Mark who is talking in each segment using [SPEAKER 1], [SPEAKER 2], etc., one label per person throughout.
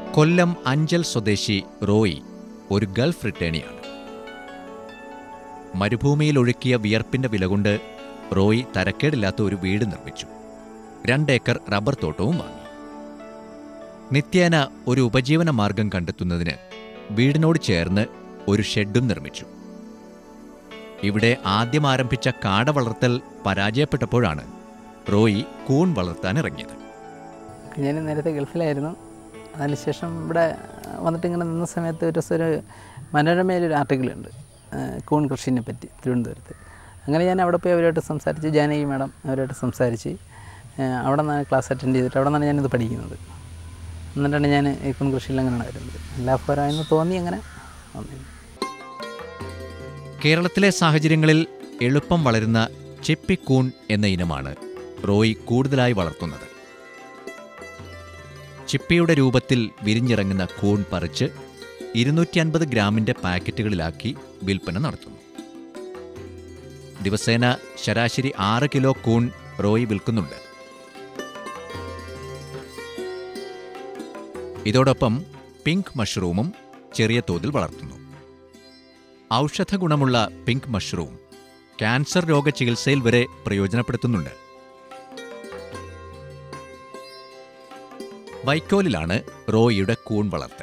[SPEAKER 1] കൊല്ലം അഞ്ചൽ സ്വദേശി റോയി ഒരു ഗൾഫ് റിട്ടേണിയാണ് മരുഭൂമിയിൽ ഒഴുക്കിയ വിയർപ്പിന്റെ വില കൊണ്ട് റോയി തരക്കേടില്ലാത്ത ഒരു വീട് നിർമ്മിച്ചു രണ്ടേക്കർ റബ്ബർ തോട്ടവും വാങ്ങി നിത്യേന ഒരു ഉപജീവന മാർഗം കണ്ടെത്തുന്നതിന് വീടിനോട് ചേർന്ന് ഒരു ഷെഡും നിർമ്മിച്ചു ഇവിടെ ആദ്യം ആരംഭിച്ച കാട വളർത്തൽ പരാജയപ്പെട്ടപ്പോഴാണ് റോയി കൂൺ വളർത്താൻ ഇറങ്ങിയത്
[SPEAKER 2] ഞാൻ നേരത്തെ ഗൾഫിലായിരുന്നു അതിനുശേഷം ഇവിടെ വന്നിട്ട് ഇങ്ങനെ നിന്ന സമയത്ത് ഒരു ദിവസം ഒരു മനോരമയിലൊരു ആർട്ടിക്കിളുണ്ട് കൂൺ കൃഷിനെ പറ്റി തിരുവനന്തപുരത്ത് അങ്ങനെ ഞാൻ അവിടെ പോയി അവരുമായിട്ട് സംസാരിച്ച് ജാനകി മാഡം അവരുമായിട്ട് സംസാരിച്ച് ഏഹ് അവിടെ നിന്നാണ് ക്ലാസ് അറ്റൻഡ് ചെയ്തിട്ട് അവിടെ നിന്നാണ് ഞാനിത് പഠിക്കുന്നത് എന്നിട്ടാണ് ഞാൻ ഈ കൂൺ കൃഷിയിൽ അങ്ങനെയാണ് വരുന്നത് ലാഭകരമായെന്ന് തോന്നി അങ്ങനെ വന്നത്
[SPEAKER 1] കേരളത്തിലെ സാഹചര്യങ്ങളിൽ എളുപ്പം വളരുന്ന ചെപ്പിക്കൂൺ എന്ന ഇനമാണ് റോയി കൂടുതലായി വളർത്തുന്നത് ചിപ്പിയുടെ രൂപത്തിൽ വിരിഞ്ഞിറങ്ങുന്ന കൂൺ പറിച്ച് ഇരുന്നൂറ്റി അൻപത് ഗ്രാമിന്റെ പാക്കറ്റുകളിലാക്കി വിൽപ്പന നടത്തുന്നു ദിവസേന ശരാശരി ആറ് കിലോ കൂൺ റോയി വിൽക്കുന്നുണ്ട് ഇതോടൊപ്പം പിങ്ക് മഷ്റൂമും ചെറിയ തോതിൽ വളർത്തുന്നു ഔഷധ ഗുണമുള്ള പിങ്ക് മഷ്റൂം ക്യാൻസർ രോഗ ചികിത്സയിൽ വരെ പ്രയോജനപ്പെടുത്തുന്നുണ്ട് വൈക്കോലിലാണ് റോയിയുടെ കൂൺ വളർത്തൽ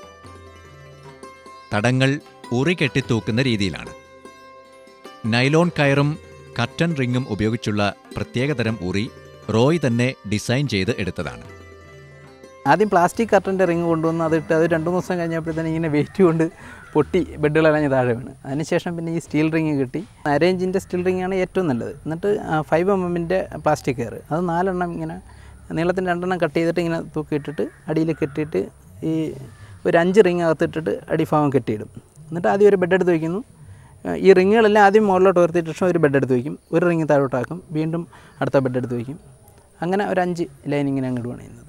[SPEAKER 1] തടങ്ങൾ ഉറി കെട്ടിത്തൂക്കുന്ന രീതിയിലാണ് നൈലോൺ കയറും കർട്ടൻ റിങ്ങും ഉപയോഗിച്ചുള്ള പ്രത്യേകതരം ഉറി റോയ് തന്നെ ഡിസൈൻ ചെയ്ത് എടുത്തതാണ്
[SPEAKER 2] ആദ്യം പ്ലാസ്റ്റിക് കർട്ടൻ്റെ റിങ് കൊണ്ടുവന്ന് അതിട്ട് അത് രണ്ട് മൂന്ന് ദിവസം കഴിഞ്ഞപ്പോഴത്തേനും ഇങ്ങനെ വെയിറ്റ് കൊണ്ട് പൊട്ടി ബെഡുകളെല്ലാം താഴെ വീണ് അതിനുശേഷം പിന്നെ ഈ സ്റ്റീൽ റിങ് കിട്ടി അരേഞ്ചിൻ്റെ സ്റ്റീൽ റിങ്ങാണ് ഏറ്റവും നല്ലത് എന്നിട്ട് ഫൈവ് എം എമ്മിൻ്റെ പ്ലാസ്റ്റിക് കയർ അത് നാലെണ്ണം ഇങ്ങനെ നീളത്തിന് രണ്ടെണ്ണം കട്ട് ചെയ്തിട്ട് ഇങ്ങനെ തൂക്കിയിട്ടിട്ട് അടിയിൽ കെട്ടിയിട്ട് ഈ ഒരു അഞ്ച് റിങ് അകത്തിട്ടിട്ട് അടിഭാഗം കെട്ടിയിടും എന്നിട്ട് ആദ്യം ഒരു ബെഡ് എടുത്ത് വയ്ക്കുന്നു ഈ റിങ്ങുകളെല്ലാം ആദ്യം മുകളിലോട്ട് ഉയർത്തിയിട്ട് ശേഷം ഒരു ബെഡ് എടുത്ത് വയ്ക്കും ഒരു റിങ് താഴോട്ടാക്കും വീണ്ടും അടുത്ത ബെഡ് എടുത്ത് വയ്ക്കും അങ്ങനെ ഒരു അഞ്ച് ലൈനിങ്ങിനെ അങ്ങോട്ട് പണിയുന്നത്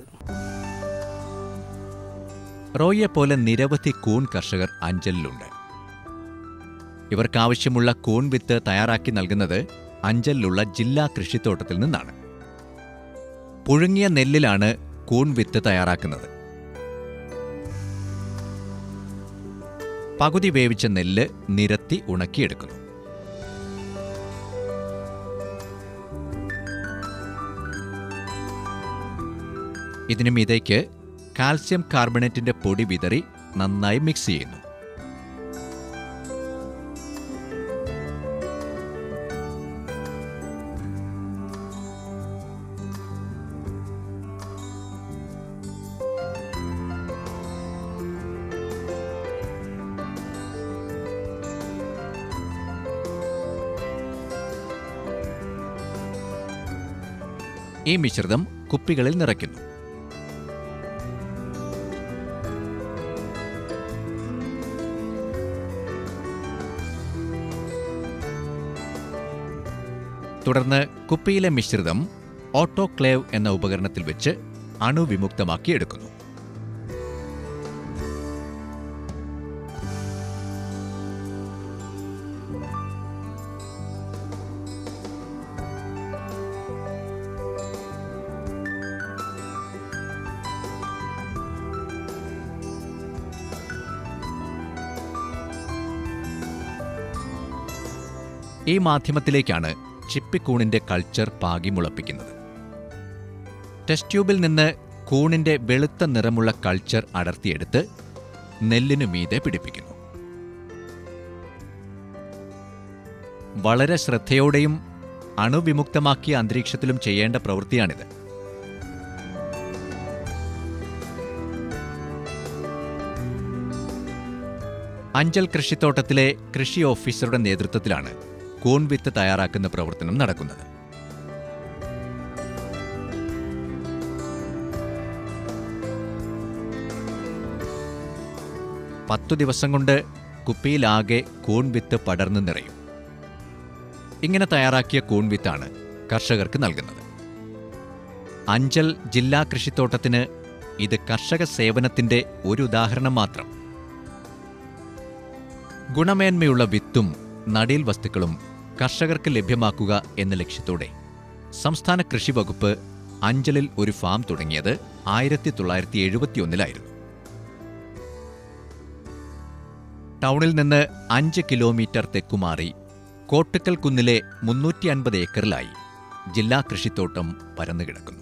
[SPEAKER 1] റോയിയെ പോലെ നിരവധി കൂൺ കർഷകർ അഞ്ചലിലുണ്ട് ഇവർക്കാവശ്യമുള്ള കൂൺ വിത്ത് തയ്യാറാക്കി നൽകുന്നത് അഞ്ചലിലുള്ള ജില്ലാ കൃഷിത്തോട്ടത്തിൽ നിന്നാണ് പുഴുങ്ങിയ നെല്ലിലാണ് കൂൺ വിത്ത് തയ്യാറാക്കുന്നത് പകുതി വേവിച്ച നെല്ല് നിരത്തി ഉണക്കിയെടുക്കുന്നു ഇതിനു മീതേക്ക് കാൽസ്യം കാർബണേറ്റിന്റെ പൊടി വിതറി നന്നായി മിക്സ് ചെയ്യുന്നു ഈ മിശ്രിതം കുപ്പികളിൽ നിറയ്ക്കുന്നു തുടർന്ന് കുപ്പിയിലെ മിശ്രിതം ഓട്ടോക്ലേവ് എന്ന ഉപകരണത്തിൽ വെച്ച് അണുവിമുക്തമാക്കി എടുക്കുന്നു ഈ മാധ്യമത്തിലേക്കാണ് ചിപ്പിക്കൂണിന്റെ കൾച്ചർ പാകി മുളപ്പിക്കുന്നത് ടെസ്റ്റ് ട്യൂബിൽ നിന്ന് കൂണിന്റെ വെളുത്ത നിറമുള്ള കൾച്ചർ അടർത്തിയെടുത്ത് നെല്ലിനു മീതെ പിടിപ്പിക്കുന്നു വളരെ ശ്രദ്ധയോടെയും അണുവിമുക്തമാക്കിയ അന്തരീക്ഷത്തിലും ചെയ്യേണ്ട പ്രവൃത്തിയാണിത് അഞ്ചൽ കൃഷിത്തോട്ടത്തിലെ കൃഷി ഓഫീസറുടെ നേതൃത്വത്തിലാണ് കൂൺ വിത്ത് തയ്യാറാക്കുന്ന പ്രവർത്തനം നടക്കുന്നത് പത്തു ദിവസം കൊണ്ട് കുപ്പിയിലാകെ കൂൺ വിത്ത് പടർന്നു നിറയും ഇങ്ങനെ തയ്യാറാക്കിയ കൂൺ വിത്താണ് കർഷകർക്ക് നൽകുന്നത് അഞ്ചൽ ജില്ലാ കൃഷിത്തോട്ടത്തിന് ഇത് കർഷക സേവനത്തിന്റെ ഒരു ഉദാഹരണം മാത്രം ഗുണമേന്മയുള്ള വിത്തും നടീൽ വസ്തുക്കളും കർഷകർക്ക് ലഭ്യമാക്കുക എന്ന ലക്ഷ്യത്തോടെ സംസ്ഥാന കൃഷി വകുപ്പ് അഞ്ചലിൽ ഒരു ഫാം തുടങ്ങിയത് ആയിരത്തി തൊള്ളായിരത്തി എഴുപത്തിയൊന്നിലായിരുന്നു ടൗണിൽ നിന്ന് അഞ്ച് കിലോമീറ്റർ തെക്കുമാറി കോട്ടുക്കൽ കുന്നിലെ മുന്നൂറ്റി അൻപത് ഏക്കറിലായി ജില്ലാ കൃഷിത്തോട്ടം പരന്നുകിടക്കുന്നു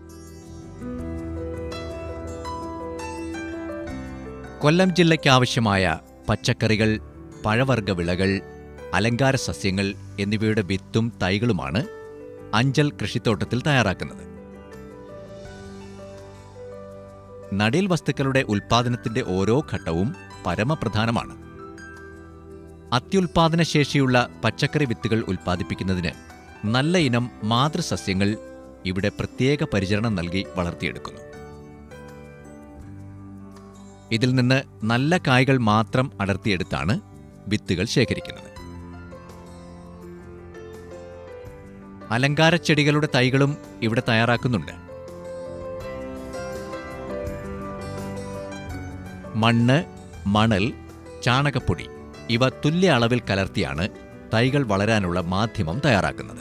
[SPEAKER 1] കൊല്ലം ജില്ലയ്ക്കാവശ്യമായ പച്ചക്കറികൾ പഴവർഗ വിളകൾ അലങ്കാര സസ്യങ്ങൾ എന്നിവയുടെ വിത്തും തൈകളുമാണ് അഞ്ചൽ കൃഷിത്തോട്ടത്തിൽ തയ്യാറാക്കുന്നത് നടീൽ വസ്തുക്കളുടെ ഉൽപ്പാദനത്തിന്റെ ഓരോ ഘട്ടവും പരമപ്രധാനമാണ് അത്യുൽപാദന ശേഷിയുള്ള പച്ചക്കറി വിത്തുകൾ ഉൽപ്പാദിപ്പിക്കുന്നതിന് നല്ല ഇനം മാതൃസസ്യങ്ങൾ ഇവിടെ പ്രത്യേക പരിചരണം നൽകി വളർത്തിയെടുക്കുന്നു ഇതിൽ നിന്ന് നല്ല കായ്കൾ മാത്രം അടർത്തിയെടുത്താണ് വിത്തുകൾ ശേഖരിക്കുന്നത് അലങ്കാരച്ചെടികളുടെ തൈകളും ഇവിടെ തയ്യാറാക്കുന്നുണ്ട് മണ്ണ് മണൽ ചാണകപ്പൊടി ഇവ തുല്യ അളവിൽ കലർത്തിയാണ് തൈകൾ വളരാനുള്ള മാധ്യമം തയ്യാറാക്കുന്നത്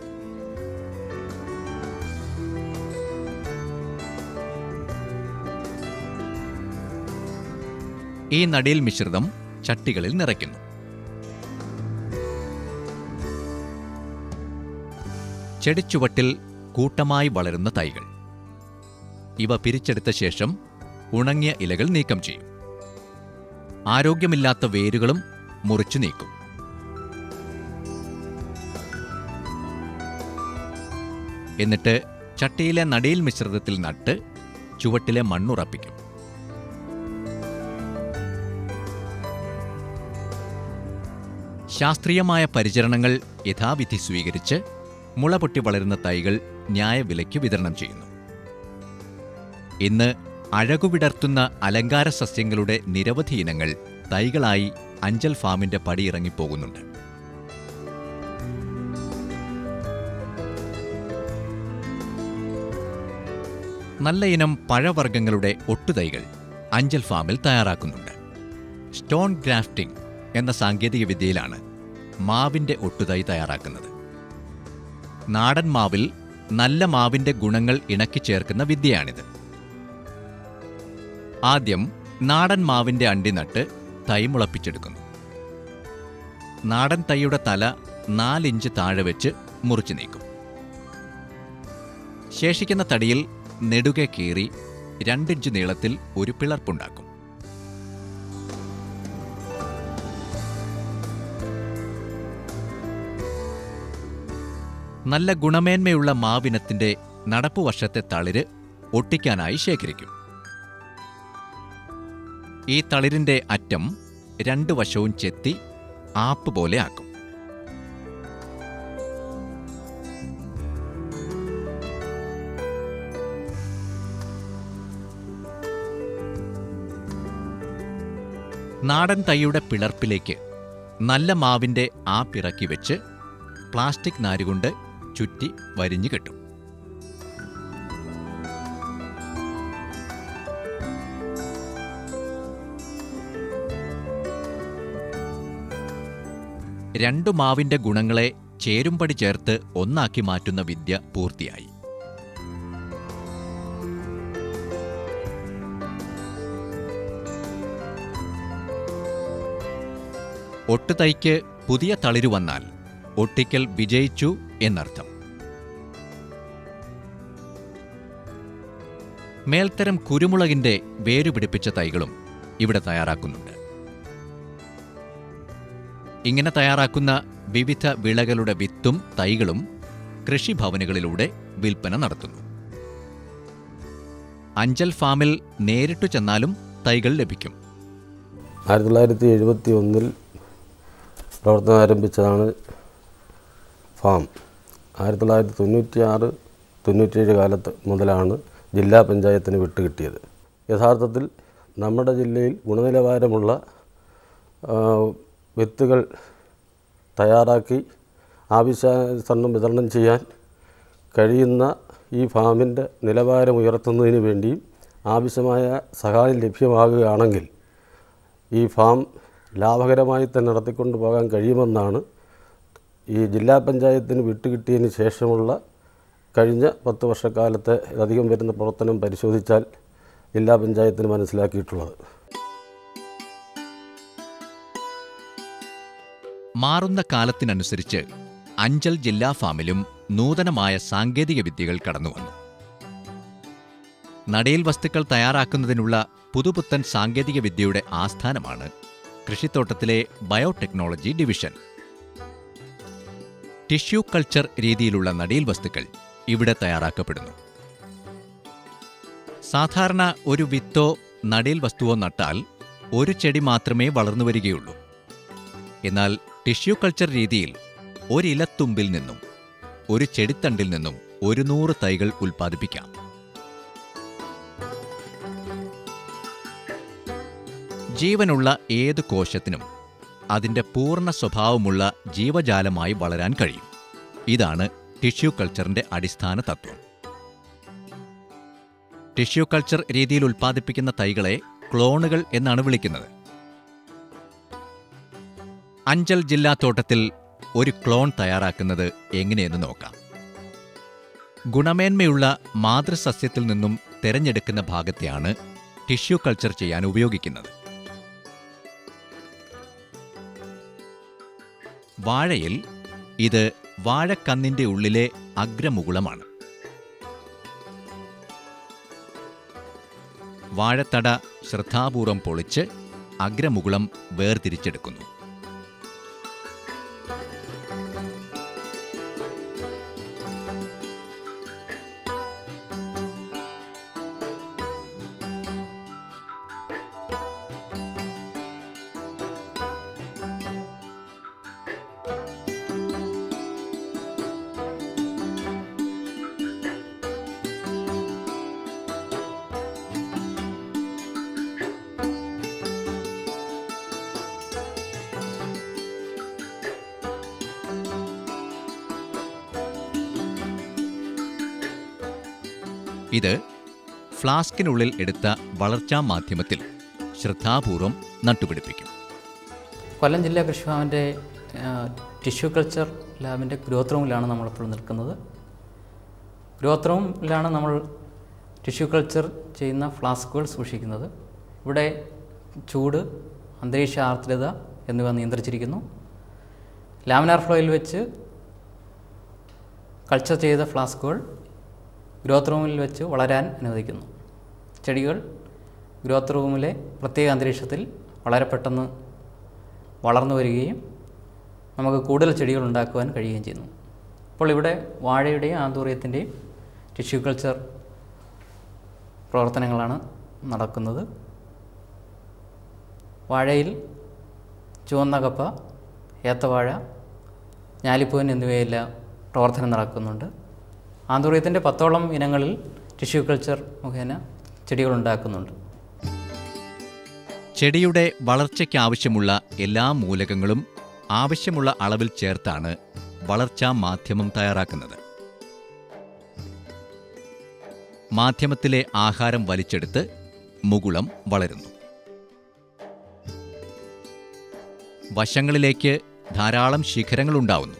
[SPEAKER 1] ഈ നടീൽ മിശ്രിതം ചട്ടികളിൽ നിറയ്ക്കുന്നു ചെടിച്ചുവട്ടിൽ കൂട്ടമായി വളരുന്ന തൈകൾ ഇവ പിരിച്ചെടുത്ത ശേഷം ഉണങ്ങിയ ഇലകൾ നീക്കം ചെയ്യും ആരോഗ്യമില്ലാത്ത വേരുകളും മുറിച്ചു നീക്കും എന്നിട്ട് ചട്ടിയിലെ നടീൽ മിശ്രിതത്തിൽ നട്ട് ചുവട്ടിലെ മണ്ണുറപ്പിക്കും ശാസ്ത്രീയമായ പരിചരണങ്ങൾ യഥാവിധി സ്വീകരിച്ച് മുളപൊട്ടി വളരുന്ന തൈകൾ ന്യായവിലയ്ക്ക് വിതരണം ചെയ്യുന്നു ഇന്ന് അഴകുവിടർത്തുന്ന അലങ്കാര സസ്യങ്ങളുടെ നിരവധി ഇനങ്ങൾ തൈകളായി അഞ്ചൽ ഫാമിന്റെ പടിയിറങ്ങിപ്പോകുന്നുണ്ട് നല്ല ഇനം പഴവർഗ്ഗങ്ങളുടെ ഒട്ടുതൈകൾ അഞ്ചൽ ഫാമിൽ തയ്യാറാക്കുന്നുണ്ട് സ്റ്റോൺ ഗ്രാഫ്റ്റിംഗ് എന്ന സാങ്കേതിക വിദ്യയിലാണ് മാവിന്റെ ഒട്ടുതൈ തയ്യാറാക്കുന്നത് നാടൻ മാവിൽ നല്ല മാവിന്റെ ഗുണങ്ങൾ ഇണക്കിച്ചേർക്കുന്ന വിദ്യയാണിത് ആദ്യം നാടൻ മാവിന്റെ അണ്ടി നട്ട് തൈ മുളപ്പിച്ചെടുക്കുന്നു നാടൻ തൈയുടെ തല നാലിഞ്ച് താഴെ വെച്ച് മുറിച്ചു നീക്കും ശേഷിക്കുന്ന തടിയിൽ നെടുകെ കീറി രണ്ടിഞ്ച് നീളത്തിൽ ഒരു പിളർപ്പുണ്ടാക്കും നല്ല ഗുണമേന്മയുള്ള മാവിനത്തിന്റെ നടപ്പു വർഷത്തെ തളിര് ഒട്ടിക്കാനായി ശേഖരിക്കും ഈ തളിരിന്റെ അറ്റം രണ്ടു വശവും ചെത്തി ആപ്പ് പോലെ ആക്കും നാടൻ തൈയുടെ പിളർപ്പിലേക്ക് നല്ല മാവിന്റെ ആപ്പിറക്കി വെച്ച് പ്ലാസ്റ്റിക് നാരുകൊണ്ട് ചുറ്റി വരിഞ്ഞു കെട്ടും രണ്ടു മാവിന്റെ ഗുണങ്ങളെ ചേരുംപടി ചേർത്ത് ഒന്നാക്കി മാറ്റുന്ന വിദ്യ പൂർത്തിയായി ഒട്ടുതൈക്ക് പുതിയ തളിരു വന്നാൽ ഒട്ടിക്കൽ വിജയിച്ചു എന്നർത്ഥം മേൽത്തരം കുരുമുളകിന്റെ വേരുപിടിപ്പിച്ച തൈകളും ഇവിടെ തയ്യാറാക്കുന്നുണ്ട് ഇങ്ങനെ തയ്യാറാക്കുന്ന വിവിധ വിളകളുടെ വിത്തും തൈകളും കൃഷിഭവനുകളിലൂടെ വിൽപ്പന നടത്തുന്നു അഞ്ചൽ ഫാമിൽ നേരിട്ടു ചെന്നാലും തൈകൾ ലഭിക്കും
[SPEAKER 3] ആയിരത്തി തൊള്ളായിരത്തി എഴുപത്തി ഒന്നിൽ പ്രവർത്തനം ആരംഭിച്ചതാണ് ഫാം ആയിരത്തി തൊള്ളായിരത്തി തൊണ്ണൂറ്റി ആറ് തൊണ്ണൂറ്റിയേഴ് കാലത്ത് മുതലാണ് ജില്ലാ പഞ്ചായത്തിന് വിട്ടുകിട്ടിയത് യഥാർത്ഥത്തിൽ നമ്മുടെ ജില്ലയിൽ ഗുണനിലവാരമുള്ള ആ, വിത്തുകൾ തയ്യാറാക്കി ആവശ്യാനുസരണം വിതരണം ചെയ്യാൻ കഴിയുന്ന ഈ ഫാമിൻ്റെ നിലവാരം ഉയർത്തുന്നതിന് വേണ്ടിയും ആവശ്യമായ സഹായം ലഭ്യമാകുകയാണെങ്കിൽ ഈ ഫാം ലാഭകരമായി തന്നെ നടത്തിക്കൊണ്ട് പോകാൻ കഴിയുമെന്നാണ് ഈ ജില്ലാ പഞ്ചായത്തിന് വിട്ടുകിട്ടിയതിന് ശേഷമുള്ള കഴിഞ്ഞ പത്ത് വർഷക്കാലത്തെ അധികം വരുന്ന പ്രവർത്തനം പരിശോധിച്ചാൽ ജില്ലാ പഞ്ചായത്തിന് മനസ്സിലാക്കിയിട്ടുള്ളത്
[SPEAKER 1] മാറുന്ന കാലത്തിനനുസരിച്ച് അഞ്ചൽ ജില്ലാ ഫാമിലും നൂതനമായ സാങ്കേതിക വിദ്യകൾ കടന്നുവന്നു നടയിൽ വസ്തുക്കൾ തയ്യാറാക്കുന്നതിനുള്ള പുതുപുത്തൻ സാങ്കേതിക വിദ്യയുടെ ആസ്ഥാനമാണ് കൃഷിത്തോട്ടത്തിലെ ബയോടെക്നോളജി ഡിവിഷൻ ടിഷ്യൂ കൾച്ചർ രീതിയിലുള്ള നടീൽ വസ്തുക്കൾ ഇവിടെ തയ്യാറാക്കപ്പെടുന്നു സാധാരണ ഒരു വിത്തോ നടീൽ വസ്തുവോ നട്ടാൽ ഒരു ചെടി മാത്രമേ വളർന്നു വരികയുള്ളൂ എന്നാൽ ടിഷ്യൂ കൾച്ചർ രീതിയിൽ ഒരിലത്തുമ്പിൽ നിന്നും ഒരു ചെടിത്തണ്ടിൽ നിന്നും ഒരു നൂറ് തൈകൾ ഉൽപ്പാദിപ്പിക്കാം ജീവനുള്ള ഏത് കോശത്തിനും അതിൻ്റെ പൂർണ്ണ സ്വഭാവമുള്ള ജീവജാലമായി വളരാൻ കഴിയും ഇതാണ് ടിഷ്യൂ കൾച്ചറിന്റെ അടിസ്ഥാന തത്വം ടിഷ്യൂ കൾച്ചർ രീതിയിൽ ഉൽപ്പാദിപ്പിക്കുന്ന തൈകളെ ക്ലോണുകൾ എന്നാണ് വിളിക്കുന്നത് അഞ്ചൽ ജില്ലാ തോട്ടത്തിൽ ഒരു ക്ലോൺ തയ്യാറാക്കുന്നത് എങ്ങനെയെന്ന് നോക്കാം ഗുണമേന്മയുള്ള മാതൃസസ്യത്തിൽ നിന്നും തിരഞ്ഞെടുക്കുന്ന ഭാഗത്തെയാണ് ടിഷ്യൂ കൾച്ചർ ചെയ്യാൻ ഉപയോഗിക്കുന്നത് വാഴയിൽ ഇത് വാഴക്കന്നിന്റെ ഉള്ളിലെ അഗ്രമുകുളമാണ് വാഴത്തട ശ്രദ്ധാപൂർവം പൊളിച്ച് അഗ്രമുകുളം വേർതിരിച്ചെടുക്കുന്നു ഇത് ഫ്ലാസ്കിനുള്ളിൽ എടുത്ത വളർച്ചാ മാധ്യമത്തിൽ ശ്രദ്ധാപൂർവം നട്ടുപിടിപ്പിക്കും
[SPEAKER 4] കൊല്ലം ജില്ലാ കൃഷിഭവൻ്റെ ടിഷ്യൂ കൾച്ചർ ലാബിൻ്റെ ഗ്രോത്ത് റൂമിലാണ് നമ്മളിപ്പോൾ നിൽക്കുന്നത് ഗ്രോത്ത് റൂമിലാണ് നമ്മൾ ടിഷ്യൂ കൾച്ചർ ചെയ്യുന്ന ഫ്ലാസ്കുകൾ സൂക്ഷിക്കുന്നത് ഇവിടെ ചൂട് അന്തരീക്ഷ ആർദ്രത എന്നിവ നിയന്ത്രിച്ചിരിക്കുന്നു ലാമിനാർ ഫ്ലോയിൽ വെച്ച് കൾച്ചർ ചെയ്ത ഫ്ലാസ്കുകൾ ഗ്രോത്ത് റൂമിൽ വെച്ച് വളരാൻ അനുവദിക്കുന്നു ചെടികൾ ഗ്രോത്ത് റൂമിലെ പ്രത്യേക അന്തരീക്ഷത്തിൽ വളരെ പെട്ടെന്ന് വളർന്നു വരികയും നമുക്ക് കൂടുതൽ ചെടികൾ ഉണ്ടാക്കുവാൻ കഴിയുകയും ചെയ്യുന്നു അപ്പോൾ ഇവിടെ വാഴയുടെയും ആന്തൂറിയത്തിൻ്റെയും ടിഷ്യൂ കൾച്ചർ പ്രവർത്തനങ്ങളാണ് നടക്കുന്നത് വാഴയിൽ ചുവന്ന കപ്പ ഏത്തവാഴ ഞാലിപ്പൂവൻ എന്നിവയെല്ലാം പ്രവർത്തനം നടക്കുന്നുണ്ട് ആന്തൂറിയത്തിൻ്റെ പത്തോളം ഇനങ്ങളിൽ ടിഷ്യൂ കൾച്ചർ മുഖേന ചെടികൾ ഉണ്ടാക്കുന്നുണ്ട്
[SPEAKER 1] ചെടിയുടെ വളർച്ചയ്ക്കാവശ്യമുള്ള എല്ലാ മൂലകങ്ങളും ആവശ്യമുള്ള അളവിൽ ചേർത്താണ് വളർച്ചാ മാധ്യമം തയ്യാറാക്കുന്നത് മാധ്യമത്തിലെ ആഹാരം വലിച്ചെടുത്ത് മുകുളം വളരുന്നു വശങ്ങളിലേക്ക് ധാരാളം ശിഖരങ്ങളുണ്ടാവുന്നു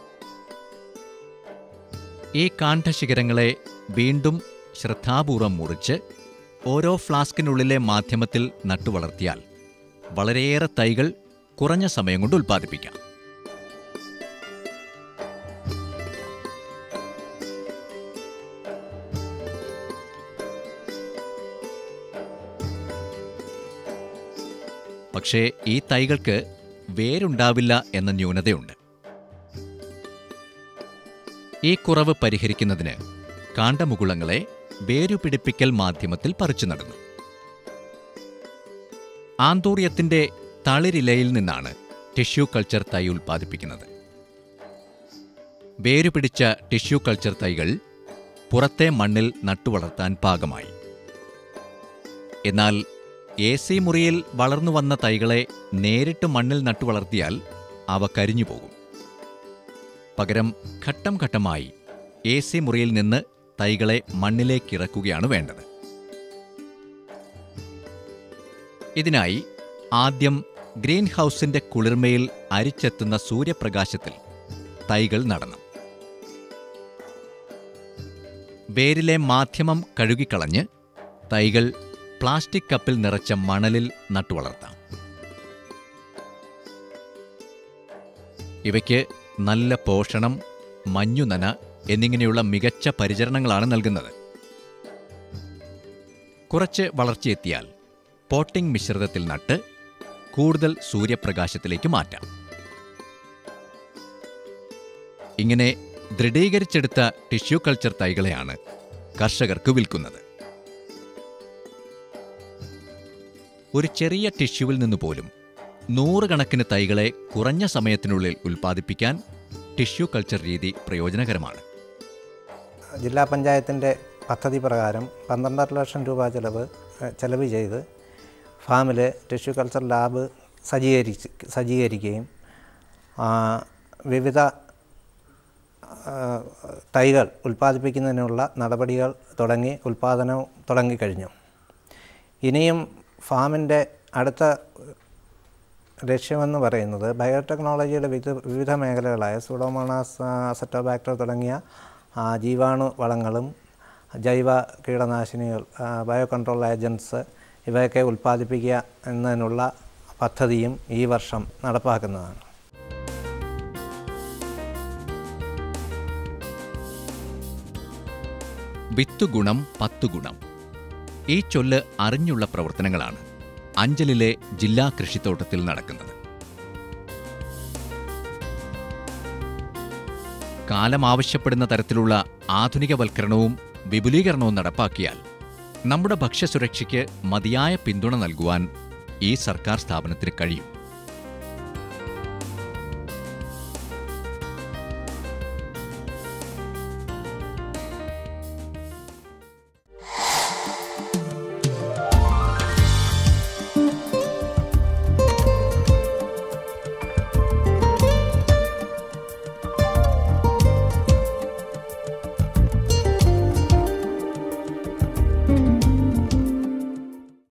[SPEAKER 1] ഈ കാണ്ഡശിഖരങ്ങളെ വീണ്ടും ശ്രദ്ധാപൂർവം മുറിച്ച് ഓരോ ഫ്ലാസ്കിനുള്ളിലെ മാധ്യമത്തിൽ നട്ടുവളർത്തിയാൽ വളരെയേറെ തൈകൾ കുറഞ്ഞ സമയം കൊണ്ട് ഉൽപ്പാദിപ്പിക്കാം പക്ഷേ ഈ തൈകൾക്ക് വേരുണ്ടാവില്ല എന്ന ന്യൂനതയുണ്ട് ഈ കുറവ് പരിഹരിക്കുന്നതിന് കാണ്ഡമുകുളങ്ങളെ വേരുപിടിപ്പിക്കൽ മാധ്യമത്തിൽ പറിച്ചു നടന്നു ആന്തൂറിയത്തിന്റെ തളിരിലയിൽ നിന്നാണ് ടിഷ്യൂ കൾച്ചർ തൈ ഉൽപ്പാദിപ്പിക്കുന്നത് വേരുപിടിച്ച ടിഷ്യൂ കൾച്ചർ തൈകൾ പുറത്തെ മണ്ണിൽ നട്ടുവളർത്താൻ പാകമായി എന്നാൽ എ സി മുറിയിൽ വളർന്നു വന്ന തൈകളെ നേരിട്ട് മണ്ണിൽ നട്ടുവളർത്തിയാൽ അവ കരിഞ്ഞു പോകും പകരം ഘട്ടം ഘട്ടമായി എ സി മുറിയിൽ നിന്ന് തൈകളെ മണ്ണിലേക്കിറക്കുകയാണ് വേണ്ടത് ഇതിനായി ആദ്യം ഗ്രീൻ ഹൗസിന്റെ കുളിർമയിൽ അരിച്ചെത്തുന്ന സൂര്യപ്രകാശത്തിൽ തൈകൾ നടണം വേരിലെ മാധ്യമം കഴുകിക്കളഞ്ഞ് തൈകൾ പ്ലാസ്റ്റിക് കപ്പിൽ നിറച്ച മണലിൽ നട്ടുവളർത്താം ഇവയ്ക്ക് നല്ല പോഷണം മഞ്ഞുനന എന്നിങ്ങനെയുള്ള മികച്ച പരിചരണങ്ങളാണ് നൽകുന്നത് കുറച്ച് വളർച്ചയെത്തിയാൽ പോട്ടിംഗ് മിശ്രിതത്തിൽ നട്ട് കൂടുതൽ സൂര്യപ്രകാശത്തിലേക്ക് മാറ്റാം ഇങ്ങനെ ദൃഢീകരിച്ചെടുത്ത ടിഷ്യൂ കൾച്ചർ തൈകളെയാണ് കർഷകർക്ക് വിൽക്കുന്നത് ഒരു ചെറിയ ടിഷ്യൂവിൽ നിന്ന് പോലും നൂറുകണക്കിന് തൈകളെ കുറഞ്ഞ സമയത്തിനുള്ളിൽ ഉൽപ്പാദിപ്പിക്കാൻ ടിഷ്യൂ കൾച്ചർ രീതി പ്രയോജനകരമാണ്
[SPEAKER 5] ജില്ലാ പഞ്ചായത്തിൻ്റെ പദ്ധതി പ്രകാരം പന്ത്രണ്ടര ലക്ഷം രൂപ ചിലവ് ഏഹ്, ചെലവ് ചെയ്ത് ഫാമിൽ ടിഷ്യൂ കൾച്ചർ ലാബ് സജ്ജീകരിച്ച് സജ്ജീകരിക്കുകയും ആ, വിവിധ ആ, തൈകൾ ഉൽപ്പാദിപ്പിക്കുന്നതിനുള്ള നടപടികൾ തുടങ്ങി ഉൽപ്പാദനം തുടങ്ങിക്കഴിഞ്ഞു ഇനിയും ഫാമിൻ്റെ അടുത്ത ലക്ഷ്യമെന്ന് പറയുന്നത് ബയോടെക്നോളജിയുടെ വിവിധ വിവിധ മേഖലകളായ സൂഡോമോണാസ് അസറ്റോബാക്ടർ തുടങ്ങിയ ആ, ജീവാണു വളങ്ങളും ജൈവ കീടനാശിനികൾ ആ, ബയോ കൺട്രോൾ ഏജൻസ് ഇവയൊക്കെ ഉൽപ്പാദിപ്പിക്കുക എന്നതിനുള്ള പദ്ധതിയും ഈ വർഷം നടപ്പാക്കുന്നതാണ്
[SPEAKER 1] വിത്തുഗുണം പത്തുഗുണം ഈ ചൊല്ല് അറിഞ്ഞുള്ള പ്രവർത്തനങ്ങളാണ് അഞ്ചലിലെ ജില്ലാ കൃഷിത്തോട്ടത്തിൽ നടക്കുന്നത് കാലം ആവശ്യപ്പെടുന്ന തരത്തിലുള്ള ആധുനികവൽക്കരണവും വിപുലീകരണവും നടപ്പാക്കിയാൽ നമ്മുടെ ഭക്ഷ്യസുരക്ഷയ്ക്ക് മതിയായ പിന്തുണ നൽകുവാൻ ഈ സർക്കാർ സ്ഥാപനത്തിന് കഴിയും